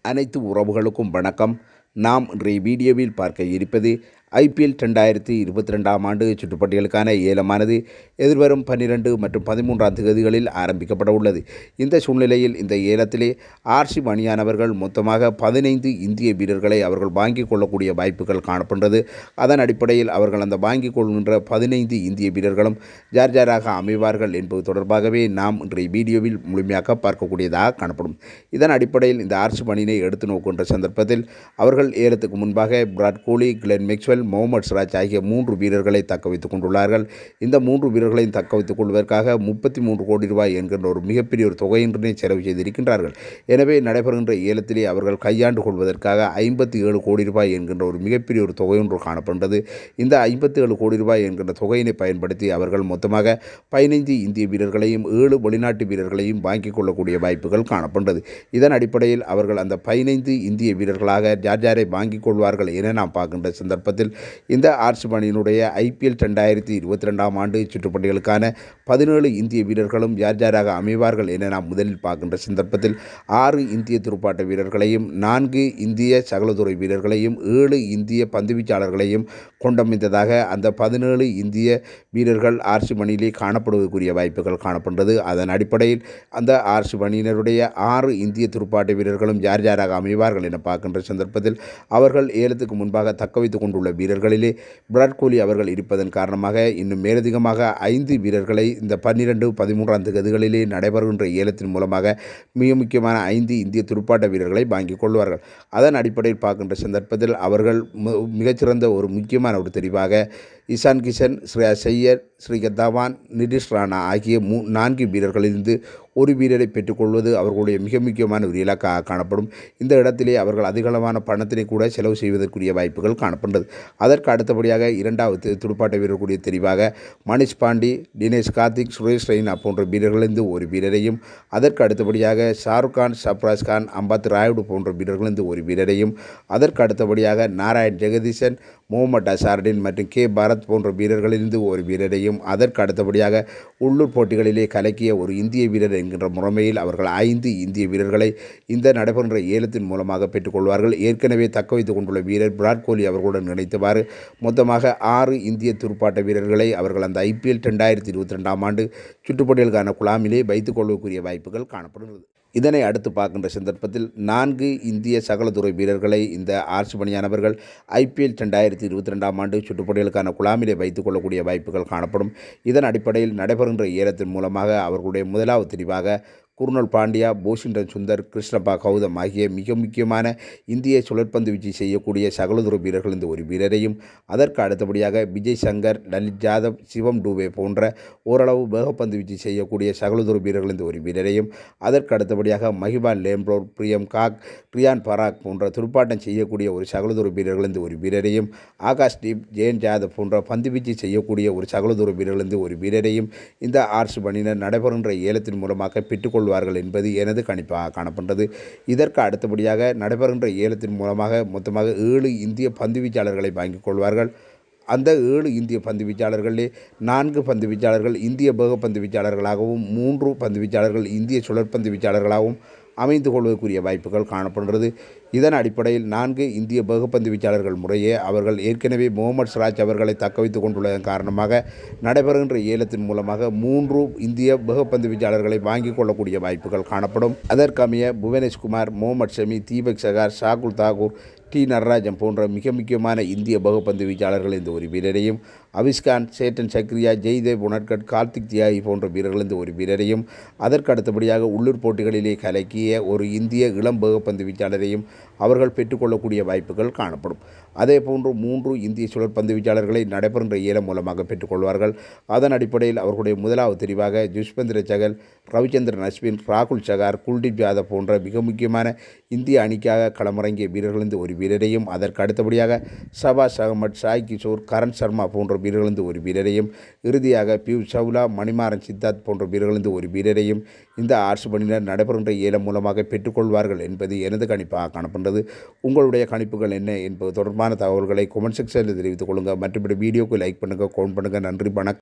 அனைத்து உறவுகளுக்கும் வணக்கம் நாம் இன்றைய வீடியோவில் பார்க்க இருப்பது ஐபிஎல் ரெண்டாயிரத்தி இருபத்தி ரெண்டாம் ஆண்டு சுற்றுப்பட்டியலுக்கான ஏலமானது எதிர்வரும் பன்னிரெண்டு மற்றும் பதிமூன்றாம் தேதிகளில் ஆரம்பிக்கப்பட உள்ளது இந்த சூழ்நிலையில் இந்த ஏலத்திலே ஆர்சி மணியானவர்கள் மொத்தமாக பதினைந்து இந்திய வீரர்களை அவர்கள் வாங்கிக் கொள்ளக்கூடிய வாய்ப்புகள் காணப்படுகிறது அதன் அடிப்படையில் அவர்கள் அந்த வாங்கிக் கொள்கின்ற பதினைந்து இந்திய வீரர்களும் யார் யாராக அமைவார்கள் என்பது தொடர்பாகவே நாம் இன்றைய வீடியோவில் முழுமையாக பார்க்கக்கூடியதாக காணப்படும் இதன் அடிப்படையில் இந்த ஆர்சி மணியினை எடுத்து நோக்குகின்ற சந்தர்ப்பத்தில் அவர்கள் ஏலத்துக்கு முன்பாக விராட் கோலி கிளென் மேக்ஸ்வெல் முகமது சிராஜ் ஆகிய மூன்று வீரர்களை தக்க வைத்துக் கொண்டுள்ளார்கள் இந்த மூன்று வீரர்களையும் தக்க வைத்துக் கொள்வதற்காக முப்பத்தி மூன்று கோடி ரூபாய் என்கின்ற ஒரு மிகப்பெரிய ஒரு தொகையின்றனை செலவு செய்திருக்கின்றார்கள் எனவே நடைபெறுகின்ற ஏலத்திலே அவர்கள் கையாண்டு கொள்வதற்காக ஐம்பத்தி ஏழு கோடி ரூபாய் என்கின்ற ஒரு மிகப்பெரிய ஒரு தொகையொன்று காணப்படுகிறது இந்த ஐம்பத்தி ஏழு கோடி ரூபாய் என்கின்ற தொகையினை பயன்படுத்தி அவர்கள் மொத்தமாக பதினைந்து இந்திய வீரர்களையும் ஏழு வெளிநாட்டு வீரர்களையும் வாங்கிக் கொள்ளக்கூடிய வாய்ப்புகள் காணப்படுகிறது இதன் அடிப்படையில் அவர்கள் அந்த பதினைந்து இந்திய வீரர்களாக யார் யாரை வாங்கிக் கொள்வார்கள் என நாம் பார்க்கின்ற சந்தர்ப்பத்தில் இந்த ஆர்ட்ஸ் மணியினுடைய ஐபிஎல் ரெண்டாயிரத்தி இருபத்தி ரெண்டாம் ஆண்டு சுற்றுப்பட்டிகளுக்கான பதினேழு இந்திய வீரர்களும் யார் யாராக அமைவார்கள் என நாம் முதலில் பார்க்கின்ற சந்தர்ப்பத்தில் ஆறு இந்திய துடுப்பாட்ட வீரர்களையும் நான்கு இந்திய சகலதுறை வீரர்களையும் ஏழு இந்திய பந்துவீச்சாளர்களையும் கொண்டமைந்ததாக அந்த பதினேழு இந்திய வீரர்கள் ஆர்சி மணியிலே காணப்படுவதற்குரிய வாய்ப்புகள் காணப்படுகிறது அதன் அடிப்படையில் அந்த ஆர்சி மணியினருடைய ஆறு இந்திய துடுப்பாட்ட வீரர்களும் யார் யாராக அமைவார்கள் என பார்க்கின்ற சந்தர்ப்பத்தில் அவர்கள் ஏலத்துக்கு முன்பாக தக்க வைத்துக் கொண்டுள்ள வீரர்களிலே விராட் கோலி அவர்கள் இருப்பதன் காரணமாக இன்னும் மேலதிகமாக ஐந்து வீரர்களை இந்த பன்னிரெண்டு பதிமூன்றாம் தேதிகளிலே நடைபெறுகின்ற ஏலத்தின் மூலமாக மிக முக்கியமான ஐந்து இந்திய துடுப்பாட்ட வீரர்களை வாங்கிக் கொள்வார்கள் அதன் அடிப்படையில் பார்க்கின்ற சந்தர்ப்பத்தில் அவர்கள் மு- மிகச்சிறந்த ஒரு முக்கியமான ஒரு தெரிவாக இசான் கிஷன் ஸ்ரேயா செய்யர் ஸ்ரீகர் தவான் நிதிஷ் ராணா ஆகிய மூ நான்கு வீரர்களிலிருந்து ஒரு வீரரை பெற்றுக்கொள்வது அவர்களுடைய மிக முக்கியமான ஒரு இலக்காக காணப்படும் இந்த இடத்திலே அவர்கள் அதிகளவான பணத்தினை கூட செலவு செய்வதற்குரிய வாய்ப்புகள் காணப்படுகிறது அதற்கு அடுத்தபடியாக இரண்டாவது துடுப்பாட்ட வீரர்களுடைய தெரிவாக மணிஷ் பாண்டி தினேஷ் கார்த்திக் சுரேஷ் ரெய்னா போன்ற வீரர்களிருந்து ஒரு வீரரையும் அதற்கு அடுத்தபடியாக ஷாருக் கான் சப்ராஜ் கான் அம்பாத் ராயுடு போன்ற வீரர்களிருந்து ஒரு வீரரையும் அதற்கு அடுத்தபடியாக நாராயண் ஜெகதீசன் முகமது அசார்டின் மற்றும் கே பாரத் போன்ற வீரர்களிலிருந்து ஒரு வீரரையும் அதற்கு அடுத்தபடியாக உள்ளூர் போட்டிகளிலே கலக்கிய ஒரு இந்திய வீரர் என்கின்ற முறைமையில் அவர்கள் ஐந்து இந்திய வீரர்களை இந்த நடைபெறுகின்ற ஏலத்தின் மூலமாக பெற்றுக்கொள்வார்கள் ஏற்கனவே தக்க வைத்துக் கொண்டுள்ள வீரர் விராட் கோலி அவர்களுடன் நினைத்தவாறு மொத்தமாக ஆறு இந்திய துடுப்பாட்ட வீரர்களை அவர்கள் அந்த ஐபிஎல் ரெண்டாயிரத்தி இருபத்தி ரெண்டாம் ஆண்டு சுற்றுப்பட்டியலுக்கான குழாமிலே வைத்துக் கொள்ளக்கூடிய வாய்ப்புகள் காணப்படுகிறது இதனை அடுத்து பார்க்கின்ற சந்தர்ப்பத்தில் நான்கு இந்திய சகலதுறை வீரர்களை இந்த ஆர்சி பணியானவர்கள் ஐபிஎல் ரெண்டாயிரத்தி இருபத்தி ரெண்டாம் ஆண்டு சுற்றுப்பட்டியலுக்கான குழாமிலே வைத்துக் கொள்ளக்கூடிய வாய்ப்புகள் காணப்படும் இதன் அடிப்படையில் நடைபெறுகின்ற ஏலத்தின் மூலமாக அவர்களுடைய முதலாவது தெரிவாக குருணல் பாண்டியா போஷிண்டன் சுந்தர் கிருஷ்ணப்பா கௌதம் ஆகிய மிக முக்கியமான இந்திய சுழற்பந்து வீச்சு செய்யக்கூடிய சகலதுறை வீரர்கள் இந்த ஒரு வீரரையும் அதற்கு அடுத்தபடியாக விஜய் சங்கர் லலித் ஜாதவ் சிவம் டூபே போன்ற ஓரளவு வேகப்பந்து வீச்சு செய்யக்கூடிய சகலதுறை வீரர்கள் இந்த ஒரு வீரரையும் அதற்கு அடுத்தபடியாக மஹிபான் லேம்ப்ரோர் பிரியம் காக் பிரியான் பராக் போன்ற துடுப்பாட்டம் செய்யக்கூடிய ஒரு சகலதுறை வீரர்கள் இந்த ஒரு வீரரையும் ஆகாஷ் தீப் ஜெயன் ஜாதவ் போன்ற பந்து வீச்சு செய்யக்கூடிய ஒரு சகலதுறை வீரர்கள் இந்த ஒரு வீரரையும் இந்த ஆர்ஸ் பணியினர் நடைபெறுகின்ற ஏலத்தின் மூலமாக பெற்றுக்கொள்வார்கள் என்பது எனது கணிப்பாக காணப்படுகிறது இதற்கு அடுத்தபடியாக நடைபெறுகின்ற ஏலத்தின் மூலமாக மொத்தமாக ஏழு இந்திய பந்து வீச்சாளர்களை வாங்கிக் கொள்வார்கள் அந்த ஏழு இந்திய பந்து வீச்சாளர்களிலே நான்கு பந்து வீச்சாளர்கள் இந்திய வேக பந்து வீச்சாளர்களாகவும் மூன்று பந்து வீச்சாளர்கள் இந்திய சுழற்பந்து வீச்சாளர்களாகவும் அமைந்து கொள்வதற்குரிய வாய்ப்புகள் காணப்படுகிறது இதன் அடிப்படையில் நான்கு இந்திய வேகப்பந்து வீச்சாளர்கள் முறையே அவர்கள் ஏற்கனவே முகமது சிராஜ் அவர்களை தக்க வைத்துக் கொண்டுள்ளதன் காரணமாக நடைபெறுகின்ற ஏலத்தின் மூலமாக மூன்று இந்திய வேகப்பந்து வீச்சாளர்களை வாங்கிக் கொள்ளக்கூடிய வாய்ப்புகள் காணப்படும் அதற்கமைய புவனேஷ்குமார் முகமது ஷமி தீபக் சகார் ஷாகுல் தாகூர் டி நடராஜன் போன்ற மிக முக்கியமான இந்திய பகுப்பந்து வீச்சாளர்கள் இந்த ஒரு வீரரையும் அவிஸ்கான் சேட்டன் சக்ரியா ஜெய்தேவ் உணர்கட் கார்த்திக் தியாகி போன்ற வீரர்கள் இந்த ஒரு வீரரையும் அதற்கு அடுத்தபடியாக உள்ளூர் போட்டிகளிலே கலக்கிய ஒரு இந்திய இளம் பகுப்பந்து வீச்சாளரையும் அவர்கள் பெற்றுக்கொள்ளக்கூடிய வாய்ப்புகள் காணப்படும் அதே போன்று மூன்று இந்திய சுழற்பந்து வீச்சாளர்களை நடைபெறுகின்ற ஏலம் மூலமாக பெற்றுக்கொள்வார்கள் அதன் அடிப்படையில் அவர்களுடைய முதலாவது தெரிவாக ஜுஸ்பந்திர சகல் ரவிச்சந்திரன் அஸ்வின் ராகுல் சகார் குல்தீப் யாதவ் போன்ற மிக முக்கியமான இந்திய அணிக்காக களமிறங்கிய வீரர்களிருந்து ஒரு வீரரையும் அதற்கு அடுத்தபடியாக சபாஷ் அகமட் சாய் கிஷோர் கரண் சர்மா போன்ற வீரர்களிருந்து ஒரு வீரரையும் இறுதியாக பியூஷ் சவுலா மணிமாறன் சித்தார்த் போன்ற வீரர்களிருந்து ஒரு வீரரையும் இந்த ஆர்ட்ஸ் பணியினர் நடைபெறுகின்ற ஏலம் மூலமாக பெற்றுக்கொள்வார்கள் என்பது எனது கணிப்பாக காணப்படுகிறது உங்களுடைய கணிப்புகள் என்ன என்பது தொடர்பான தகவல்களை கொமெண்ட் செக்ஷனில் தெரிவித்துக் கொள்ளுங்கள் மற்றபடி வீடியோக்கு லைக் பண்ணுங்கள் கவுண்ட் பண்ணுங்கள் நன்றி வணக்கம்